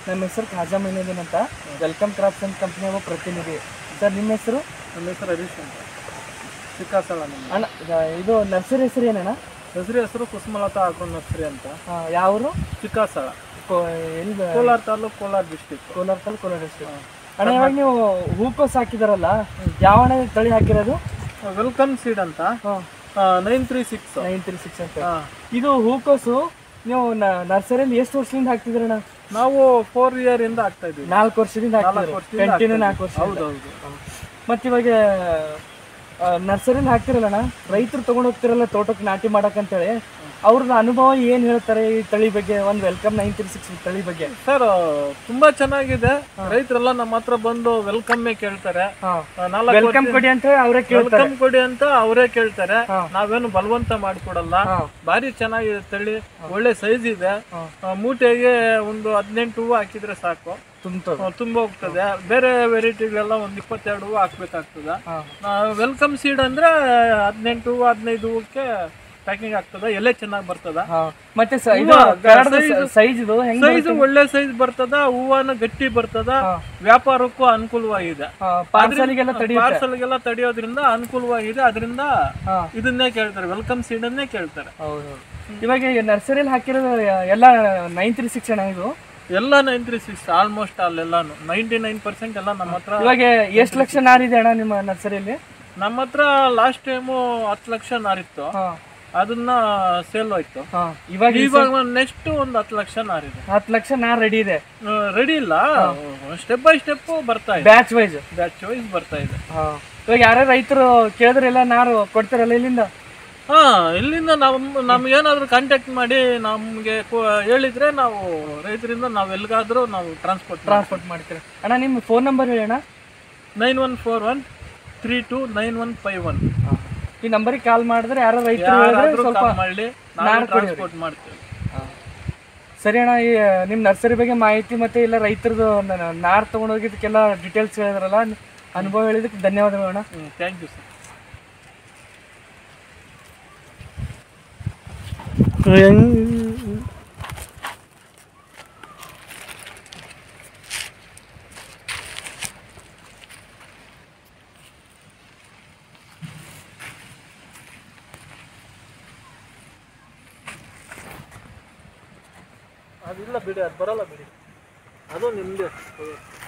ನನ್ನ ಹೆಸರು ಖಾಜಾ ಮೈನುದ್ದೀನ್ ಅಂತ ವೆಲ್ಕಮ್ ಕ್ರಾಪ್ಸ್ ಅಂಡ್ ಕಂಪ್ನಿ ಒಬ್ಬ ಪ್ರತಿನಿಧಿ ಸರ್ ನಿಮ್ಮ ಹೆಸರು ನನ್ನ ಹೆಸರು ಹರೀಶ್ ಅಂತ ಚಿಕ್ಕಾಸಳ ನಮ್ಮ ಅಣ್ಣ ಇದ- ಇದು ನರ್ಸರಿ ಹೆಸರು ಏನಣ್ಣ ಹೆಸರು ಹೆಸರು ಕುಸುಮಲತಾ ಆಗ್ರೋ ನರ್ಸರಿ ಅಂತ ಯಾವರು ಚಿಕ್ಕಾಸಳ ಎಲ್ಲಿ ಕೋಲಾರ ತಾಲೂಕು ಕೋಲಾರ ಡಿಸ್ಟಿಕ್ ಕೋಲಾರ ತಲ್ ಕೋಲಾರ district. ಅಣ್ಣ ಇವಾಗ ನೀವು ಹೂಕೋಸ್ ಹಾಕಿದಾರಲ್ಲ ಯಾವ ಅಣ್ಣ ತಳಿ ಹಾಕಿರೋದು ವೆಲ್ಕಮ್ ಸೀಡ್ ಅಂತ nine three six nine three six ಅಂತ ಇದು ಹೂಕೋಸು ನೀವು ನರ್ಸರಿಯಲ್ಲಿ ಎಷ್ಟು ವರ್ಷದಿಂದ ಹಾಕ್ತಿದ್ರಣ್ಣ ನಾವು ಫೋರ್ ಇಯರ್ ಇಂದ ಆಗ್ತಾ ಇದೀವಿ ನಾಲ್ಕು ವರ್ಷದಿಂದ ಹಾಕ್ತಿದ್ರು ವರ್ಷದಿಂದ ಕಂಟಿನ್ಯೂ ನಾಲ್ಕು ವರ್ಷ ಹೌದೌದು ಮತ್ತೆ ಇವಾಗ ನರ್ಸರಿಲಿ ಹಾಕ್ತಿರಲ್ಲಣ್ಣ ರೈತರು ತಗೊಂಡ್ ಹೋಗ್ತಿರಲ್ಲ ತೋಟಕ್ಕೆ ನಾಟಿ ಮಾಡಕ್ಕಂತೇಳಿ ಅವ್ರದ್ದು ಅನುಭವ ಏನ್ ಹೇಳ್ತಾರೆ ಈ ತಳಿ ಬಗ್ಗೆ ಒಂದು ವೆಲ್ಕಮ್ ನೈನ್ ತ್ರೀ ಸಿಕ್ಸ್ ತಳಿ ಬಗ್ಗೆ ಸರ್ ತುಂಬಾ ಚೆನ್ನಾಗಿದೆ ರೈತರೆಲ್ಲ ನಮ್ಮ ಹತ್ರ ಬಂದು ವೆಲ್ಕಮ್ ಕೇಳ್ತಾರೆ ಹಾ ಆ, ನಾಲ್ಕು ವೆಲ್ಕಮ್ ಕೊಡಿ ಅಂತ ಹೇಳಿ ಅವರೇ ಕೇಳ್ತಾರೆ ವೆಲ್ಕಮ್ ಕೊಡಿ ಅಂತ ಅವರೇ ಕೇಳ್ತಾರೆ ಹಾ. ನಾವೇನು ಬಲವಂತ ಮಾಡ್ಕೊಡಲ್ಲ ಹಾ. ಭಾರಿ ಚೆನ್ನಾಗಿದೆ ತಳಿ ಒಳ್ಳೆ ಸೈಜ್ ಇದೆ ಹಾ. ಆ, ಮೂಟೆಗೆ ಒಂದು ಹದಿನೆಂಟು ಹೂವು ಹಾಕಿದ್ರೆ ಸಾಕು ತುಂಬ್ತದೆ ಆ, ತುಂಬ ಹೋಗ್ತದೆ ಬೇರೆ ವೆರೈಟಿಗಳೆಲ್ಲ ಒಂದು ಇಪ್ಪತ್ತೆರಡು ಹೂವು ಹಾಕ್ಬೇಕಾಗ್ತದೆ ಹಾ ವೆಲ್ಕಮ್ ಸೀಡ್ ಅಂದ್ರೆ ಹದಿನೆಂಟು ಹೂವು ಹದಿನೈದು ಹೂವಕ್ಕೆ ಪ್ಯಾಕಿಂಗ್ ಆಗ್ತದ ಎಲೆ ಚೆನ್ನಾಗಿ ಬರ್ತದ ಹಾ ಮತ್ತೆ ಸ- ಇದು ಸೈಜ್ ಇದು ಹೆಂಗ್ ಸೈಜ್ ಒಳ್ಳೆ ಸೈಜ್ ಬರ್ತದ ಹೂವನ ಗಟ್ಟಿ ಬರ್ತದ ಹಾ. ವ್ಯಾಪಾರಕ್ಕೂ ಅನುಕೂಲವಾಗಿದೆ ಪಾರ್ಸಲಿಗೆಲ್ಲ ತಡೆಯುತ್ತೆ ಪಾರ್ಸಲ್ಗೆಲ್ಲ ತಡೆಯೋದ್ರಿಂದ ಅನುಕೂಲವಾಗಿದೆ ಅದರಿಂದ ಹಾ ಇದನ್ನೇ ಕೇಳ್ತಾರೆ ವೆಲ್ಕಮ್ ಸೀಡನ್ನೇ ಕೇಳ್ತಾರೆ ಹೌದು ಇವಾಗ ನರ್ಸರಿಯಲ್ಲಿ ಹಾಕಿರೋದು ಎಲ್ಲ ನೈನ್ ತ್ರೀ ಸಿಕ್ಸ್ ಅಣ್ಣ ಇದು ಎಲ್ಲ ನೈನ್ ತ್ರೀ ಸಿಕ್ಸ್ ಆಲ್ಮೋಸ್ಟ್ ಅಲ್ಲೆಲ್ಲಾನು ನೈಂಟಿ ನೈನ್ ಪರ್ಸೆಂಟ್ ಎಲ್ಲ ನಮ್ಮ ಹತ್ರ ಇವಾಗ ಎಷ್ಟು ಲಕ್ಷ ನಾರಿದೆ ಅಣ್ಣ ನಿಮ್ಮ ನರ್ಸರಿಯಲ್ಲಿ ನಮ್ಮ ಹತ್ರ ಲಾಸ್ಟ್ ಟೈಮು ಹತ್ತು ಲಕ್ಷ ನಾರಿತ್ತು ಹಾ ಅದನ್ನ ಸೇಲ್ ಹೋಯ್ತು ಹಾ ಇವಾಗ ಇವಾಗ ನೆಕ್ಸ್ಟ್ ಒಂದು ಹತ್ತು ಲಕ್ಷ ನಾರಿದೆ ಹತ್ತು ಲಕ್ಷ ನಾರ್ ರೆಡಿ ಇದೆ ರೆಡಿ ಇಲ್ಲ ಸ್ಟೆಪ್ ಬೈ ಸ್ಟೆಪ್ ಬರ್ತಾ ಇದೆ ಬ್ಯಾಚ್ ವೈಸ್ ಬ್ಯಾಚ್ ವೈಸ್ ಬರ್ತಾ ಇದೆ ಹಾ ಇವಾಗ ಯಾರ್ಯಾರು ರೈತರು ಕೇಳಿದ್ರೆಲ್ಲ ನಾರು ಕೊಡ್ತಾರಲ್ಲ ಇಲ್ಲಿಂದ ಹಾ ಇಲ್ಲಿಂದ ನಮ್ ನಮ್ಗೇನಾದ್ರೂ ಕಾಂಟ್ಯಾಕ್ಟ್ ಮಾಡಿ ನಮ್ಗೆ ಕೊ- ಹೇಳಿದ್ರೆ ನಾವು ರೈತರಿಂದ ನಾವು ಎಲ್ಲಿಗಾದ್ರೂ ನಾವು ಟ್ರಾನ್ಸ್ಪೋರ್ಟ್ ಟ್ರಾನ್ಸ್ಪೋರ್ಟ್ ಮಾಡ್ತೀರಾ ಅಣ್ಣ ನಿಮ್ಮ ಫೋನ್ ನಂಬರ್ ಹೇಳಿ ಅಣ್ಣ nine one four one three two nine one five one ಈ ನಂಬರಿಗೆ ಕಾಲ್ ಮಾಡಿದ್ರೆ ಯಾರೋ ರೈತರು ಹೇಳಿದ್ರೆ ಯಾರಾದ್ರೂ ಸ್ವಲ್ಪ ಕಾಲ್ ಮಾಡಿ ನಾವು ಟ್ರಾನ್ಸ್ಪೋರ್ಟ್ ಮಾಡ್ತೀವಿ ಸರಿ ಅಣ್ಣ ಈ ನಿಮ್ಮ ನರ್ಸರಿ ಬಗ್ಗೆ ಮಾಹಿತಿ ಮತ್ತೆ ಇಲ್ಲ ರೈತರದು ನ- ನಾರ್ ತಗೊಂಡೋಗಿದ್ದಕ್ಕೆಲ್ಲ ಡೀಟೇಲ್ಸ್ ಹೇಳಿದ್ರಲ್ಲ ಅನುಭವ ಹೇಳಿದಕ್ಕೆ ಧನ್ಯವಾದಗಳು ಅಣ್ಣ ಥ್ಯಾಂಕ್ ಯು ಸರ್ ಅದಿಲ್ಲ ಬಿಡಿ ಅದು ಬರಲ್ಲ ಬಿಡಿ ಅದು ನಿಮ್ಮದೇ